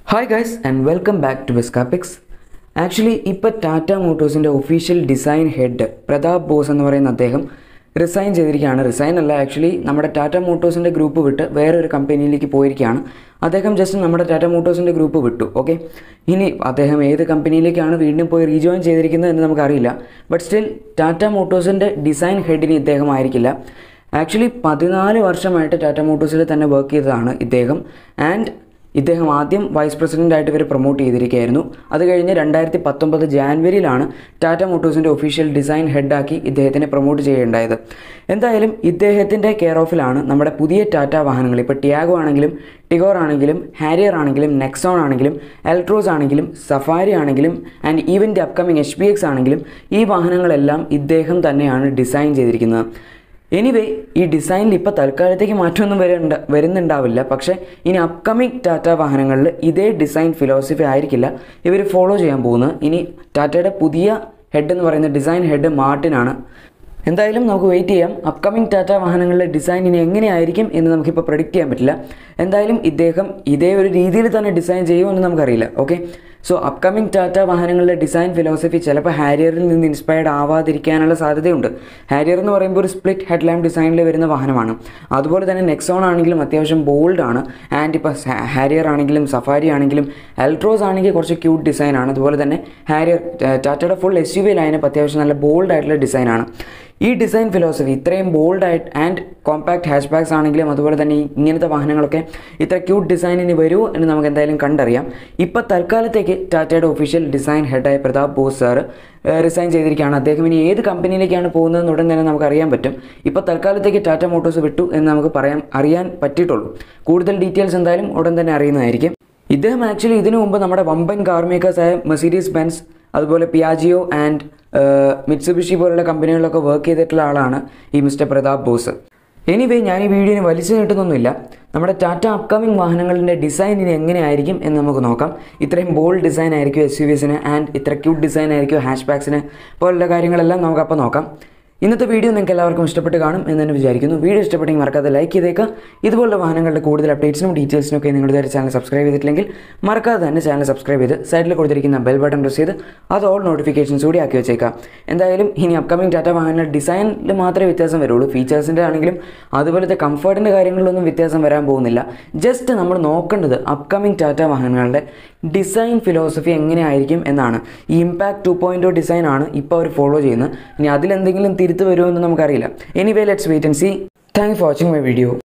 hi guys and welcome back to ബെസ്കാപിക്സ് actually ഇപ്പോൾ ടാറ്റ മോട്ടോഴ്സിൻ്റെ official design head Pratap Bose എന്ന് പറയുന്ന അദ്ദേഹം റിസൈൻ ചെയ്തിരിക്കുകയാണ് റിസൈൻ അല്ല ആക്ച്വലി നമ്മുടെ ടാറ്റ മോട്ടോഴ്സിൻ്റെ ഗ്രൂപ്പ് വിട്ട് വേറൊരു കമ്പനിയിലേക്ക് പോയിരിക്കുകയാണ് അദ്ദേഹം ജസ്റ്റ് നമ്മുടെ ടാറ്റ മോട്ടോഴ്സിൻ്റെ ഗ്രൂപ്പ് വിട്ടു ഓക്കെ ഇനി അദ്ദേഹം ഏത് കമ്പനിയിലേക്കാണ് വീണ്ടും പോയി റീജോയിൻ ചെയ്തിരിക്കുന്നത് എന്ന് നമുക്കറിയില്ല ബട്ട് സ്റ്റിൽ ടാറ്റ മോട്ടോഴ്സിൻ്റെ ഡിസൈൻ ഹെഡിന് ഇദ്ദേഹം ആയിരിക്കില്ല ആക്ച്വലി പതിനാല് വർഷമായിട്ട് ടാറ്റ മോട്ടോഴ്സിൽ തന്നെ വർക്ക് ചെയ്തതാണ് ഇദ്ദേഹം ആൻഡ് ഇദ്ദേഹം ആദ്യം വൈസ് പ്രസിഡൻ്റ് ആയിട്ട് ഇവർ പ്രൊമോട്ട് ചെയ്തിരിക്കുകയായിരുന്നു അത് കഴിഞ്ഞ് രണ്ടായിരത്തി പത്തൊമ്പത് ജാനുവരിയിലാണ് ടാറ്റ മോട്ടോഴ്സിൻ്റെ ഒഫീഷ്യൽ ഡിസൈൻ ഹെഡാക്കി ഇദ്ദേഹത്തിനെ പ്രൊമോട്ട് ചെയ്യേണ്ടായത് എന്തായാലും ഇദ്ദേഹത്തിൻ്റെ കെയർ ഓഫിലാണ് നമ്മുടെ പുതിയ ടാറ്റ വാഹനങ്ങൾ ഇപ്പോൾ ടിയാഗോ ആണെങ്കിലും ടിഗോർ ആണെങ്കിലും ഹാരിയർ ആണെങ്കിലും നെക്സോൺ ആണെങ്കിലും എൽട്രോസ് ആണെങ്കിലും സഫാരി ആണെങ്കിലും and even the upcoming H P X ആണെങ്കിലും ഈ വാഹനങ്ങളെല്ലാം ഇദ്ദേഹം തന്നെയാണ് ഡിസൈൻ ചെയ്തിരിക്കുന്നത് എനിവേ ഈ ഡിസൈനിൽ ഇപ്പോൾ തൽക്കാലത്തേക്ക് മാറ്റമൊന്നും വരണ്ട വരുന്നുണ്ടാവില്ല പക്ഷേ ഇനി അപ്കമിങ് ടാറ്റ വാഹനങ്ങളിൽ ഇതേ ഡിസൈൻ ഫിലോസഫി ആയിരിക്കില്ല ഇവർ ഫോളോ ചെയ്യാൻ പോകുന്നത് ഇനി ടാറ്റയുടെ പുതിയ ഹെഡ് എന്ന് പറയുന്ന ഡിസൈൻ ഹെഡ് മാർട്ടിനാണ് എന്തായാലും നമുക്ക് വെയിറ്റ് ചെയ്യാം അപ്കമിങ് ടാറ്റ വാഹനങ്ങളുടെ ഡിസൈൻ ഇനി എങ്ങനെയായിരിക്കും എന്ന് നമുക്കിപ്പോൾ പ്രഡിക്റ്റ് ചെയ്യാൻ പറ്റില്ല എന്തായാലും ഇദ്ദേഹം ഇതേ ഒരു രീതിയിൽ തന്നെ ഡിസൈൻ ചെയ്യുമെന്ന് നമുക്കറിയില്ല ഓക്കെ സോ അപ്കമിങ് ടാറ്റ വാഹനങ്ങളുടെ ഡിസൈൻ ഫിലോസഫി ചിലപ്പോൾ ഹാരിയറിൽ നിന്ന് ഇൻസ്പയർഡ് ആവാതിരിക്കാനുള്ള സാധ്യതയുണ്ട് ഹാരിയർ എന്ന് പറയുമ്പോൾ ഒരു സ്പ്ലിറ്റ് ഹെഡ് ലാമ്പ് ഡിസൈനിൽ വരുന്ന വാഹനമാണ് അതുപോലെ തന്നെ നെക്സോൺ ആണെങ്കിലും അത്യാവശ്യം ബോൾഡ് ആണ് ആൻഡ് ഇപ്പോൾ ഹാരിയർ ആണെങ്കിലും സഫാരി ആണെങ്കിലും എൽട്രോസ് ആണെങ്കിൽ കുറച്ച് ക്യൂട്ട് ഡിസൈനാണ് അതുപോലെ തന്നെ ഹാരിയർ ടാറ്റയുടെ full S U V lineup അത്യാവശ്യം നല്ല ബോൾഡ് ആയിട്ടുള്ള ഡിസൈനാണ് ഈ ഡിസൈൻ ഫിലോസഫി ഇത്രയും ബോൾഡ് ആയിട്ട് ആൻഡ് കോമ്പാക്ട് ഹാഷ് ബാഗ്സ് ആണെങ്കിലും അതുപോലെ തന്നെ ഈ ഇങ്ങനത്തെ വാഹനങ്ങളൊക്കെ ഇത്ര ക്യൂട്ട് ഡിസൈനിന് വരൂ എന്ന് നമുക്ക് എന്തായാലും കണ്ടറിയാം ഇപ്പോൾ തൽക്കാലത്തേക്ക് ടാറ്റയുടെ ഒഫീഷ്യൽ ഡിസൈൻ ഹെഡായ പ്രതാപ് ബോസ് സാറ് റിസൈൻ ചെയ്തിരിക്കുകയാണ് അദ്ദേഹം ഇനി ഏത് കമ്പനിയിലേക്കാണ് പോകുന്നതെന്ന് ഉടൻ തന്നെ നമുക്ക് അറിയാൻ പറ്റും ഇപ്പോൾ തൽക്കാലത്തേക്ക് ടാറ്റ മോട്ടോഴ്സ് വിട്ടു എന്ന് നമുക്ക് പറയാൻ അറിയാൻ പറ്റിയിട്ടുള്ളൂ കൂടുതൽ ഡീറ്റെയിൽസ് എന്തായാലും ഉടൻ തന്നെ അറിയുന്നതായിരിക്കും ഇദ്ദേഹം ആക്ച്വലി ഇതിനു മുമ്പ് നമ്മുടെ വമ്പൻ കാർ മേക്കേഴ്സായ മെസീരീസ് ബെൻസ് അതുപോലെ പിയാജിയോ ആൻഡ് മിറ്റ്സുബിഷി പോലുള്ള കമ്പനികളിലൊക്കെ വർക്ക് ചെയ്തിട്ടുള്ള ആളാണ് ഈ മിസ്റ്റർ പ്രതാപ് ബോസ് എനിവേ ഞാൻ ഈ വീഡിയോന് വലിച്ചു നീട്ടുന്നൊന്നുമില്ല നമ്മുടെ ടാറ്റ അപ്കമിങ് വാഹനങ്ങളുടെ ഡിസൈൻ ഇനി എങ്ങനെയായിരിക്കും എന്ന് നമുക്ക് നോക്കാം ഇത്രയും ബോൾഡ് ഡിസൈൻ ആയിരിക്കും എസ് യു വിസിന് ആൻഡ് ഇത്ര ക്യൂട്ട് ഡിസൈൻ ആയിരിക്കും ഹാഷ് ബാഗ്സിന് പോലുള്ള കാര്യങ്ങളെല്ലാം നമുക്കപ്പോൾ നോക്കാം ഇന്നത്തെ വീഡിയോ നിങ്ങൾക്ക് എല്ലാവർക്കും ഇഷ്ടപ്പെട്ട് കാണും എന്ന് തന്നെ വിചാരിക്കുന്നു വീഡിയോ ഇഷ്ടപ്പെട്ടെങ്കിൽ മറക്കാതെ ലൈക്ക് ചെയ്തേക്കുക ഇതുപോലുള്ള വാഹനങ്ങളുടെ കൂടുതൽ അപ്ഡേറ്റ്സിനും ഡീറ്റെയിൽസിനും ഒക്കെ നിങ്ങളുടെ ചാനൽ സബ്സ്ക്രൈബ് ചെയ്തിട്ടില്ലെങ്കിൽ മറക്കാതെ തന്നെ ചാനൽ സബ്സ്ക്രൈബ് ചെയ്ത് സൈഡിൽ കൊടുത്തിരിക്കുന്ന ബെൽ ബട്ടൺ പ്രസ് ചെയ്ത് അത് ഓൾ നോട്ടിഫിക്കേഷൻസ് കൂടി ആക്കി വെച്ചേക്കാം എന്തായാലും ഇനി അപ്കമിങ് ടാറ്റ വാഹനങ്ങളുടെ ഡിസൈനിൽ മാത്രമേ വ്യത്യാസം വരുള്ളൂ ഫീച്ചേഴ്സിൻ്റെ ആണെങ്കിലും അതുപോലത്തെ കംഫർട്ടിൻ്റെ കാര്യങ്ങളിലൊന്നും വ്യത്യാസം വരാൻ പോകുന്നില്ല ജസ്റ്റ് നമ്മൾ നോക്കേണ്ടത് അപ്കമിങ് ടാറ്റ വാഹനങ്ങളുടെ ഡിസൈൻ ഫിലോസഫി എങ്ങനെയായിരിക്കും എന്നാണ് ഈ ഇമ്പാക്ട് ടു പോയിൻറ്റ് ഡിസൈൻ ആണ് ഇപ്പോൾ അവർ ഫോളോ ചെയ്യുന്നത് ഇനി അതിലെന്തെങ്കിലും തിരുത്ത് വരുമോ എന്ന് നമുക്കറിയില്ല anyway let's wait and see thanks for watching my video